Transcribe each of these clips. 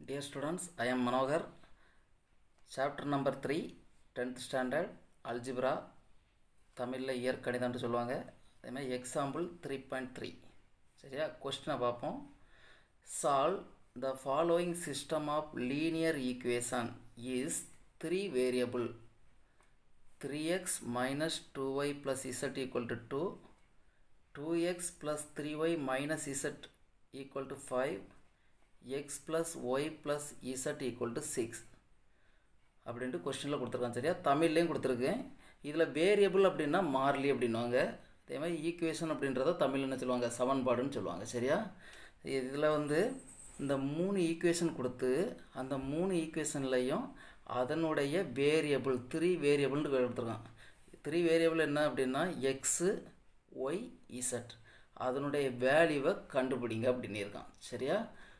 Dear students, I am Manohar. Chapter number 3, 10th standard, Algebra, தமிழில் இயற்கணிதம்னு சொல்லுவாங்க அதே மாதிரி எக்ஸாம்பிள் த்ரீ பாயிண்ட் த்ரீ சரியா கொஸ்டினை பார்ப்போம் solve the following system of linear equation is three variable three X minus two Y plus Z equal to two two X plus three Y minus Z equal to five X plus Y plus Z equal to six அப்படின்ட்டு கொஸ்டினில் கொடுத்துருக்கான் சரியா தமிழ்லேயும் கொடுத்துருக்கேன் இதில் variable அப்படின்னா மாறிலி அப்படின்வாங்க அதே மாதிரி ஈக்குவேஷன் அப்படின்றத தமிழ் என்ன சொல்லுவாங்க சமன்பாடுன்னு சொல்லுவாங்க சரியா இதில் வந்து இந்த மூணு ஈக்குவேஷன் கொடுத்து அந்த மூணு ஈக்குவேஷன்லையும் அதனுடைய வேரியபிள் த்ரீ வேரியபிள்னு கொடுத்துருக்கான் த்ரீ வேரியபிள் என்ன அப்படின்னா எக்ஸு ஒய் இசட் அதனுடைய வேல்யூவை கண்டுபிடிங்க அப்படின்னு இருக்கான் சரியா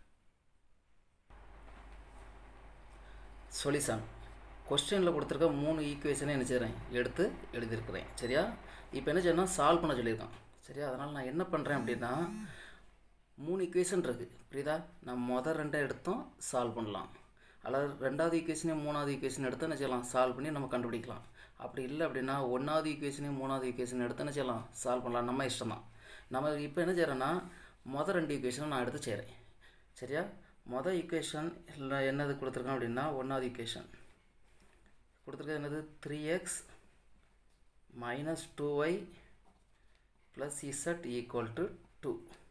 சொல்யூஷன் கொஸ்டினில் கொடுத்துருக்க மூணு ஈக்குவேஷனே என்ன செய்கிறேன் எடுத்து எழுதியிருக்கிறேன் சரியா இப்போ என்ன செய்யணும் சால்வ் பண்ண சொல்லியிருக்கான் சரியா அதனால் நான் என்ன பண்ணுறேன் அப்படின்னா மூணு ஈக்குவேஷன் இருக்குது புரியுதா நான் மொதல் ரெண்டை எடுத்தும் சால்வ் பண்ணலாம் அல்லது ரெண்டாவது ஈக்குவேஷனையும் மூணாவது ஈக்குவேஷன் எடுத்து என்ன செய்யலாம் சால்வ் பண்ணி நம்ம கண்டுபிடிக்கலாம் அப்படி இல்லை அப்படின்னா ஒன்றாவது ஈக்குவேஷனையும் மூணாவது ஈக்குவேஷன் எடுத்து என்ன செய்யலாம் சால்வ் பண்ணலாம் நம்ம இஷ்டம் தான் நம்ம இப்போ என்ன செய்கிறேன்னா மொதல் ரெண்டு ஈக்குவேஷனை நான் எடுத்து செய்கிறேன் சரியா மொதல் ஈக்குவேஷன் இல்லை என்னது கொடுத்துருக்கோம் அப்படின்னா ஒன்றாவது ஈக்குவேஷன் கொடுத்துருக்க என்னது three X minus two Y plus Z equal to two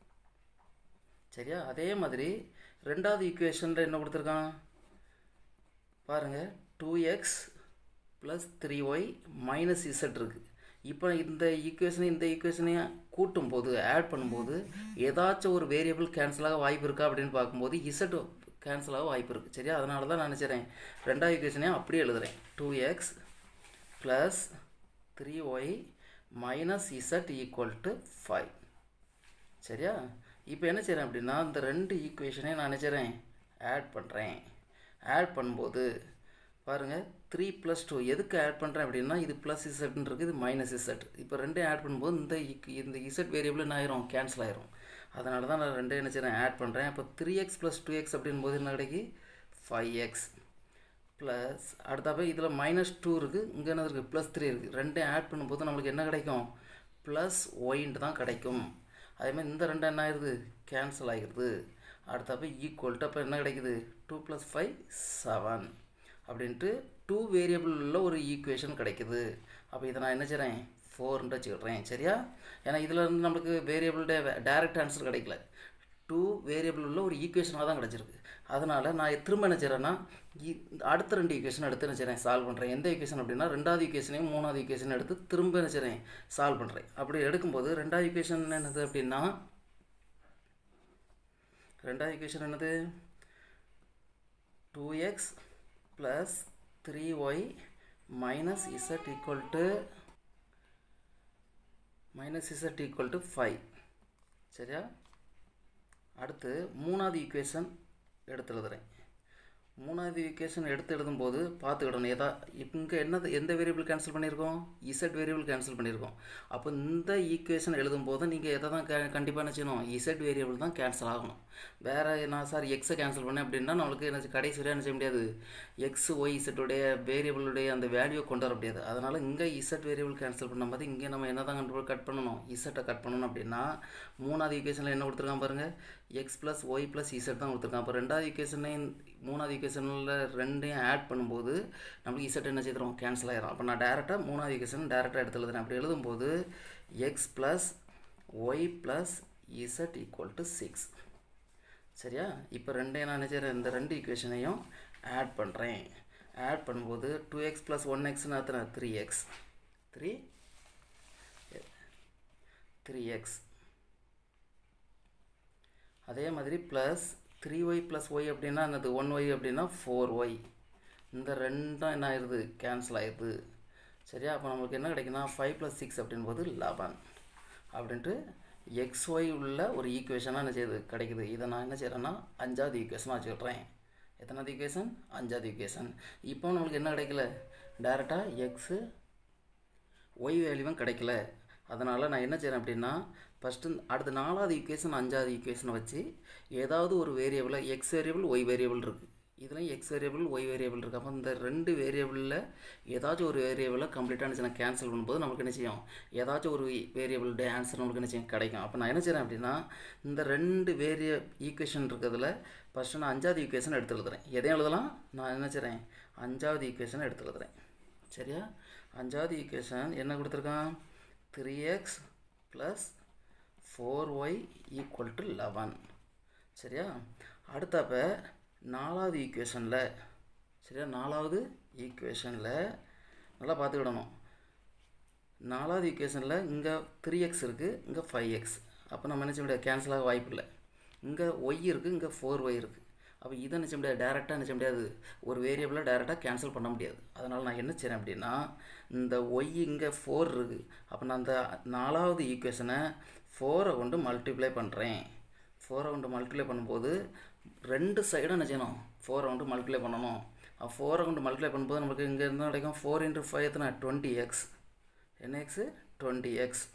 சரியா அதே மாதிரி ரெண்டாவது ஈக்குவேஷனில் என்ன கொடுத்துருக்கான் பாருங்கள் two X plus three Y minus Z இருக்குது இப்போ இந்த ஈக்குவேஷனையும் இந்த ஈக்குவேஷனையும் கூட்டும் போது ஆட் பண்ணும்போது ஏதாச்சும் ஒரு வேரியபிள் கேன்சலாக வாய்ப்பு இருக்கா அப்படின்னு பார்க்கும்போது இசட் கேன்சல் ஆக வாய்ப்பு இருக்குது சரியா அதனால தான் நான் நினச்சிறேன் ரெண்டாவது ஈக்குவேஷனையும் அப்படியே எழுதுகிறேன் two X plus three Y minus Z equal to five சரியா இப்போ என்ன செய்கிறேன் அப்படின்னா இந்த ரெண்டு ஈக்குவேஷனையும் நான் நினச்சிறேன் ஆட் பண்ணுறேன் ஆட் பண்ணும்போது பாருங்கள் த்ரீ ப்ளஸ் டூ எதுக்கு ஆட் பண்ணுறேன் அப்படின்னா இது ப்ளஸ் இசட்னு இருக்குது இது மைனஸ் இசட் இப்போ ரெண்டையும் ஆட் பண்ணும்போது இந்த இந்த இசட் வேரியபிள் என்ன ஆயிரும் கேன்சல் ஆயிரும் அதனால தான் நான் ரெண்டே என்ன செய்கிறேன் ஆட் பண்ணுறேன் இப்போ three X plus two X அப்படின் போது என்ன கிடைக்கி ஃபைவ் எக்ஸ் ப்ளஸ் அடுத்தப்போ இதில் மைனஸ் டூ இருக்குது இங்கே என்ன இருக்குது ப்ளஸ் த்ரீ இருக்குது ரெண்டையும் ஆட் பண்ணும்போது நம்மளுக்கு என்ன கிடைக்கும் ப்ளஸ் ஒயின்ட்டு தான் கிடைக்கும் அதேமாதிரி இந்த ரெண்டு என்ன ஆயிடுது கேன்சல் ஆகிடுது அடுத்தப்போ ஈக்குவல்ட்டு அப்போ என்ன கிடைக்குது டூ ப்ளஸ் ஃபைவ் செவன் அப்படின்ட்டு டூ வேரியபிள் உள்ள ஒரு ஈக்குவேஷன் கிடைக்குது அப்போ இதை நான் என்ன செய்கிறேன் ஃபோர்ன்ட்டு வச்சுக்கிறேன் சரியா ஏன்னா இதில் இருந்து நம்மளுக்கு வேரியபிள்டே டேரக்ட் ஆன்சர் கிடைக்கல டூ வேரியபிள் உள்ள ஒரு ஈக்குவேஷனாக தான் கிடச்சிருக்கு அதனால் நான் திரும்ப என்ன செய்கிறேன்னா அடுத்த ரெண்டு ஈக்குவேஷன் எடுத்து என்ன செய்கிறேன் சால்வ் பண்ணுறேன் எந்த ஈக்குவேஷன் அப்படின்னா ரெண்டாவது ஈக்குவேஷனையும் மூணாவது ஈக்குவேஷன் எடுத்து திரும்ப என்ன செய்கிறேன் சால்வ் பண்ணுறேன் அப்படி எடுக்கும்போது ரெண்டாவது ஈக்குவேஷன் என்னது அப்படின்னா ரெண்டாவது ஈக்குவேஷன் என்னது two X plus three Y minus Z equal to minus Z equal to five சரியா அடுத்து மூணாவது ஈக்குவேஷன் எடுத்து எழுதுகிறேன் மூணாவது ஈக்குவேஷன் எடுத்து எழுதும்போது பார்த்துக்கிடணும் எதா இங்கே என்னது எந்த வேரியபிள் கேன்சல் பண்ணியிருக்கோம் இசட் வேரியபிள் கேன்சல் பண்ணியிருக்கோம் அப்போ இந்த ஈக்குவேஷன் எழுதும்போது நீங்கள் எதை தான் கண்டிப்பாக என்ன செய்யணும் இசட் வேரியபிள் தான் கேன்சல் ஆகணும் வேறு நான் சார் எக்ஸை கேன்சல் பண்ணேன் அப்படின்னா நம்மளுக்கு என்ன கடைசி வரையாக என்ன செய்ய முடியாது எக்ஸ் ஒய் இசட்டுடைய வேரியபிளுடைய அந்த வேல்யூவை கொண்டு வர முடியாது அதனால் இங்கே இசட் வேரியபிள் கேன்சல் பண்ணும்போது இங்கே நம்ம என்ன தான் கண்டு கட் பண்ணணும் இசட்டை கட் பண்ணணும் அப்படின்னா மூணாவது ஈக்குவேஷனில் என்ன கொடுத்துருக்கான் பாருங்கள் X plus Y plus Z தான் கொடுத்துருக்கான் அப்போ ரெண்டாவது ஈக்குவேஷனையும் மூணாவது ஈக்குவேஷனில் ரெண்டையும் ஆட் பண்ணும்போது நம்மளுக்கு இசட் என்ன செய்கிறோம் கேன்சல் ஆகிரும் அப்போ நான் டேரெக்டாக மூணாவது ஈக்குவேஷன் டேரெக்டாக எடுத்து எழுதுறேன் அப்படி எழுதும்போது X plus Y plus Z equal to six சரியா இப்போ ரெண்டையும் நான் நினச்சிறேன் இந்த ரெண்டு ஈக்குவேஷனையும் ஆட் பண்ணுறேன் ஆட் பண்ணும்போது டூ எக்ஸ் ப்ளஸ் ஒன் எக்ஸ்னு அத்தனை three X three three X அதே மாதிரி plus three Y plus Y அப்படின்னா என்னது ஒன் ஒய் அப்படின்னா ஃபோர் ஒய் இந்த ரெண்டும் என்ன ஆயிடுது கேன்சல் ஆயிடுது சரியா அப்போ நம்மளுக்கு என்ன கிடைக்குன்னா ஃபைவ் ப்ளஸ் சிக்ஸ் அப்படின்போது லெவன் அப்படின்ட்டு எக்ஸ் ஒய் உள்ள ஒரு ஈக்குவேஷனாக என்ன செய்யுது கிடைக்குது இதை நான் என்ன செய்கிறேன்னா அஞ்சாவது ஈக்குவேஷனாக வச்சுக்கிறேன் எத்தனாவது ஈக்குவேஷன் அஞ்சாவது ஈக்குவேஷன் இப்போ நம்மளுக்கு என்ன கிடைக்கல டேரெக்டாக எக்ஸு ஒய் வேல்யூவும் கிடைக்கல அதனால் நான் என்ன செய்கிறேன் அப்படின்னா ஃபஸ்ட்டு அடுத்த நாலாவது ஈக்குவேஷன் அஞ்சாவது ஈக்குவேஷனை வச்சு ஏதாவது ஒரு வேரியபிளை எக்ஸ் வேரியபிள் ஒய் வேரியபிள் இருக்குது இதுலேயும் எக்ஸ் வேரியபிள் ஒய் வேரியபிள் இருக்குது அப்போ இந்த ரெண்டு வேரியபிளில் ஏதாச்சும் ஒரு வேரியபிளை கம்ப்ளீட்டாக என்ன செய்யணும் கேன்சல் பண்ணும்போது நமக்கு என்ன செய்யும் ஏதாச்சும் ஒரு வேரியபிளுடைய ஆன்சர் நமக்கு என்ன செய்யும் கிடைக்கும் அப்போ நான் என்ன செய்கிறேன் அப்படின்னா இந்த ரெண்டு வேரிய ஈக்குவேஷன் இருக்கிறதுல ஃபஸ்ட்டு நான் அஞ்சாவது ஈக்குவேஷன் எடுத்து எழுதுறேன் எதையும் எழுதலாம் நான் என்ன செய்கிறேன் அஞ்சாவது ஈக்குவேஷனை எடுத்து எழுதுறேன் சரியா அஞ்சாவது ஈக்குவேஷன் என்ன கொடுத்துருக்கான் three X plus four Y equal to eleven சரியா அடுத்தப்ப நாலாவது ஈக்குவேஷனில் சரியா நாலாவது ஈக்குவேஷனில் நல்லா பார்த்துக்கிடணும் நாலாவது ஈக்குவேஷனில் இங்கே த்ரீ எக்ஸ் இருக்குது இங்கே ஃபைவ் எக்ஸ் அப்போ நம்ம என்ன செய்ய முடியாது கேன்சல் ஆக வாய்ப்பு இல்லை இங்கே ஒய் இருக்குது இங்கே ஃபோர் ஒய் இருக்குது அப்போ இதை நினச்ச முடியாது டேரெக்டாக நினச்ச முடியாது ஒரு வேரியபிளை டேரெக்டாக கேன்சல் பண்ண முடியாது அதனால் நான் என்ன செய்கிறேன் அப்படின்னா இந்த ஒய் இங்கே ஃபோர் இருக்குது அப்போ நான் அந்த நாலாவது ஈக்குவேஷனை ஃபோரை கொண்டு மல்டிப்ளை பண்ணுறேன் ஃபோரை கொண்டு மல்டிப்ளை பண்ணும்போது ரெண்டு சைடும் என்ன செய்யணும் ஃபோரை கொண்டு மல்டிப்ளை பண்ணணும் ஃபோரை கொண்டு மல்டிப்ளை பண்ணும்போது நமக்கு இங்கே இருந்து கிடைக்கும் ஃபோர் இன்ட்டு ஃபைவ் எத்தனை டுவெண்ட்டி எக்ஸ் என்ன எக்ஸு டுவெண்ட்டி எக்ஸ்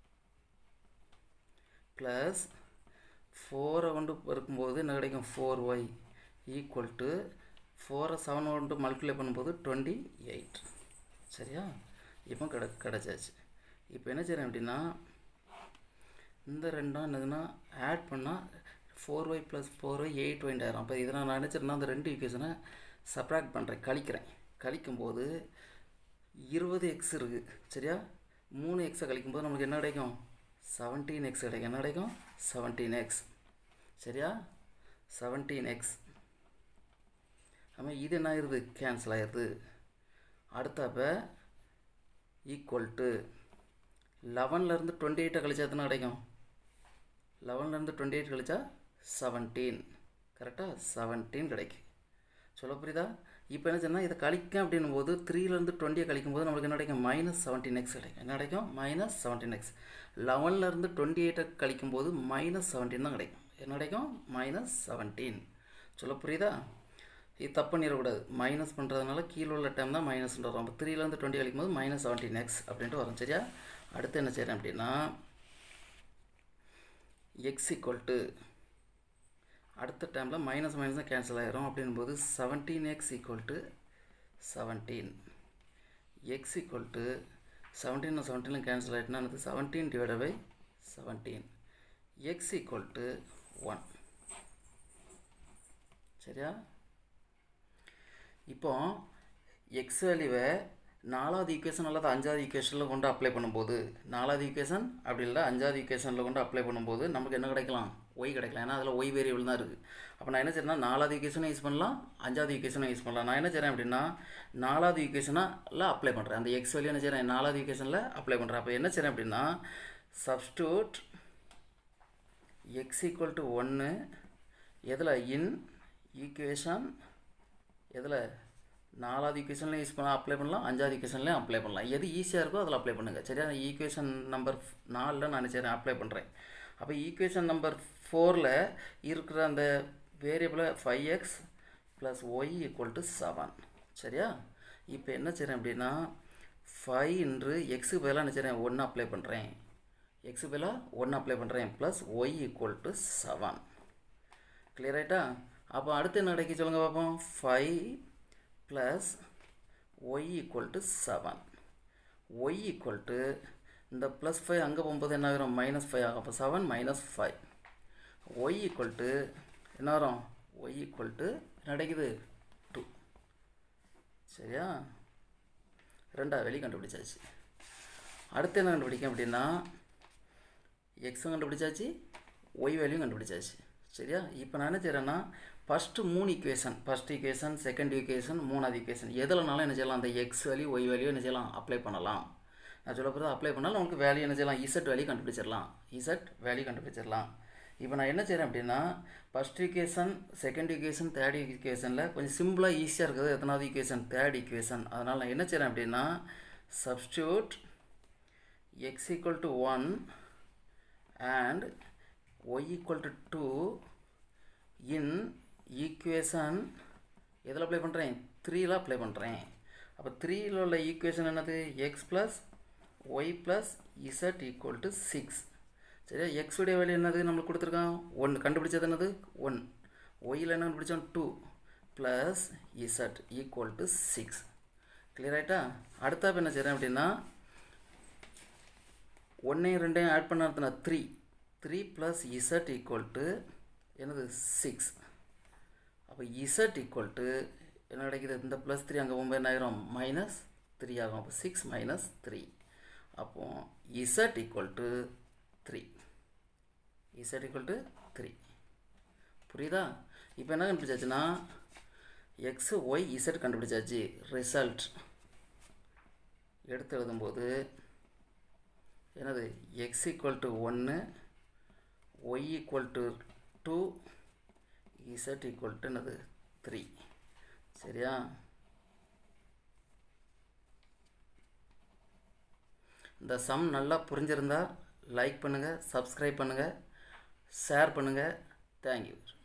ப்ளஸ் ஃபோரை கொண்டு இருக்கும்போது என்ன கிடைக்கும் ஃபோர் ஒய் ஈக்குவல் டு ஃபோரை செவன் கொண்டு மல்டிப்ளை பண்ணும்போது டுவெண்ட்டி எயிட் சரியா இப்போ கிட கிடச்சாச்சு இப்போ என்ன செய்கிறேன் அப்படின்னா இந்த ரெண்டும் என்னதுன்னா ஆட் பண்ணால் four Y plus four Y eight ஒயின் ஆயிரும் அப்போ இதை நான் நினச்சிருந்தா அந்த ரெண்டு ஈக்குவேஷனை சப்ராக்ட் பண்ணுறேன் கழிக்கிறேன் கழிக்கும்போது இருபது எக்ஸ் இருக்குது சரியா மூணு எக்ஸை கழிக்கும்போது நமக்கு என்ன கிடைக்கும் செவன்டீன் எக்ஸ் கிடைக்கும் என்ன கிடைக்கும் செவன்டீன் எக்ஸ் சரியா செவன்டீன் எக்ஸ் ஆமாம் இது என்ன ஆயிடுது கேன்சல் ஆயிடுது அடுத்தப்ப ஈக்குவல் டு லெவன்லேருந்து டுவெண்ட்டி எயிட்டை கழிச்சா எத்தனை கிடைக்கும் லெவன்லேருந்து டுவெண்ட்டி எயிட் கழிச்சா செவன்டீன் கரெக்டாக செவன்டீன் கிடைக்கும் சொல்ல புரியுதா இப்போ என்ன சொன்னால் இதை கழிக்க அப்படின்னும் போது த்ரீலேருந்து டுவெண்ட்டியை கழிக்கும் போது நம்மளுக்கு என்ன கிடைக்கும் மைனஸ் செவன்டீன் எக்ஸ் கிடைக்கும் என்ன கிடைக்கும் மைனஸ் செவன்டீன் எக்ஸ் லெவன்லேருந்து டுவெண்ட்டி எயிட்டை கழிக்கும் போது மைனஸ் செவன்டீன் தான் கிடைக்கும் என்ன கிடைக்கும் மைனஸ் செவன்டீன் சொல்ல புரியுதா இது தப்பு பண்ணிடக்கூடாது மைனஸ் பண்ணுறதுனால கீழே உள்ள டைம் தான் மைனஸ்ன்ற வரும் அப்போ த்ரீலேருந்து டுவெண்ட்டி கழிக்கும் போது மைனஸ் செவன்டீன் எக்ஸ் அப்படின்ட்டு வரும் சரியா அடுத்து என்ன செய்கிறேன் அப்படின்னா எக்ஸ் ஈக்குவல் டு அடுத்த டைமில் மைனஸ் மைனஸ் தான் கேன்சல் ஆகிரும் அப்படின்போது seventeen X equal to seventeen X equal to seventeen செவன்டீனில் கேன்சல் ஆகிட்டுனா எனக்கு seventeen divide by seventeen X equal to one சரியா இப்போ எக்ஸ் வேல்யூவை நாலாவது ஈக்குவேஷன் அல்லது அஞ்சாவது ஈக்குவேஷனில் கொண்டு அப்ளை பண்ணும்போது நாலாவது ஈக்குவேஷன் அப்படி இல்லை அஞ்சாவது ஈக்குவேஷனில் கொண்டு அப்ளை பண்ணும்போது நமக்கு என்ன கிடைக்கலாம் ஒய் கிடைக்கலாம் ஏன்னா அதில் ஒய் வேரியபிள் தான் இருக்குது அப்போ நான் என்ன செய்யறேன்னா நாலாவது ஈக்குவேஷனை யூஸ் பண்ணலாம் அஞ்சாவது ஈக்குவேஷனை யூஸ் பண்ணலாம் நான் என்ன செய்கிறேன் அப்படின்னா நாலாவது ஈக்குவேஷனில் அப்ளை பண்ணுறேன் அந்த எக்ஸ் வேல்யூ என்ன செய்கிறேன் நாலாவது ஈக்குவேஷனில் அப்ளை பண்ணுறேன் அப்போ என்ன செய்கிறேன் அப்படின்னா சப்ஸ்டியூட் எக்ஸ் ஈக்குவல் டு ஒன்று எதில் இன் ஈக்குவேஷன் எதில் நாலாவது ஈக்குவேஷன்லையும் யூஸ் பண்ண அப்ளை பண்ணலாம் அஞ்சாவது ஈக்குவேஷன்லையும் அப்ளை பண்ணலாம் எது ஈஸியாக இருக்கோ அதில் அப்ளை பண்ணுங்கள் சரியா அந்த ஈக்குவேஷன் நம்பர் நாலில் நான் நினச்சேன் அப்ளை பண்ணுறேன் அப்போ ஈக்குவேஷன் நம்பர் ஃபோரில் இருக்கிற அந்த வேரியபிளை five X plus Y equal to seven சரியா இப்போ என்ன செய்கிறேன் அப்படின்னா ஃபைவ் இன்று எக்ஸுக்கு பதிலாக என்ன செய்கிறேன் ஒன்று அப்ளை பண்ணுறேன் எக்ஸுக்கு பதிலாக ஒன்று அப்ளை பண்ணுறேன் plus Y equal to seven clear ஆகிட்டா அப்போ அடுத்து என்ன கிடைக்கும் சொல்லுங்கள் பார்ப்போம் five plus Y equal to seven Y equal to இந்த ப்ளஸ் ஃபைவ் அங்கே போகும்போது என்ன ஆகிரும் மைனஸ் ஃபைவ் ஆகும் அப்போ seven minus five Y equal to என்ன வரும் ஒய் ஈக்குவல் டு என்ன கிடைக்குது டூ சரியா ரெண்டா வெளி கண்டுபிடிச்சாச்சு அடுத்து என்ன கண்டுபிடிக்கும் அப்படின்னா எக்ஸும் கண்டுபிடிச்சாச்சு ஒய் வேல்யூயும் கண்டுபிடிச்சாச்சு சரியா இப்போ நான் என்ன செய்கிறேன்னா ஃபஸ்ட்டு மூணு equation first equation second equation மூணாவது ஈக்குவேஷன் எதுலனாலும் என்ன செய்யலாம் அந்த எக்ஸ் வேல்யூ ஒய் வேல்யூ என்ன செய்யலாம் அப்ளை பண்ணலாம் நான் சொல்ல போகிறது அப்ளை பண்ணாலும் உங்களுக்கு வேல்யூ என்ன செய்யலாம் இசட் வேல்யூ கண்டுபிடிச்சிடலாம் இசட் வேல்யூ கண்டுபிடிச்சிடலாம் இப்போ நான் என்ன செய்கிறேன் அப்படின்னா first equation second equation third ஈக்குவேஷனில் கொஞ்சம் சிம்பிளாக ஈஸியாக இருக்குது எத்தனாவது ஈக்குவேஷன் தேர்ட் ஈக்குவேஷன் அதனால் நான் என்ன செய்கிறேன் அப்படின்னா substitute X equal to one and Y equal to two in equation எதில் அப்ளை பண்ணுறேன் த்ரீயில் அப்ளை பண்ணுறேன் அப்போ த்ரீயில் உள்ள ஈக்குவேஷன் என்னது X plus Y plus Z equal to six சரியா எக்ஸ் உடைய வேல்யூ என்னது நம்மளுக்கு கொடுத்துருக்கான் ஒன்று கண்டுபிடிச்சது என்னது ஒன் ஒய்யில் என்ன கண்டுபிடிச்சோம் two plus Z equal to six clear ஆகிட்டா அடுத்த என்ன செய்கிறேன் அப்படின்னா ஒன்றையும் ரெண்டையும் ஆட் பண்ண அர்த்தம் three three plus Z equal to என்னது சிக்ஸ் அப்போ இசட் ஈக்குவல் டு என்ன கிடைக்குது இந்த ப்ளஸ் த்ரீ அங்கே போகும்போது என்ன ஆயிரும் மைனஸ் த்ரீ ஆகும் அப்போ சிக்ஸ் மைனஸ் த்ரீ அப்போ Z equal to three Z equal to three புரியுதா இப்போ என்ன கண்டுபிடிச்சாச்சுன்னா எக்ஸு ஒய் இசட் கண்டுபிடிச்சாச்சு ரிசல்ட் எடுத்து எழுதும்போது என்னது எக்ஸ் ஈக்குவல் டு ஒன்று Y equal to two Z equal to என்னது த்ரீ சரியா இந்த சம் நல்லா புரிஞ்சிருந்தா லைக் பண்ணுங்கள் சப்ஸ்கிரைப் பண்ணுங்கள் ஷேர் பண்ணுங்கள் தேங்க்யூ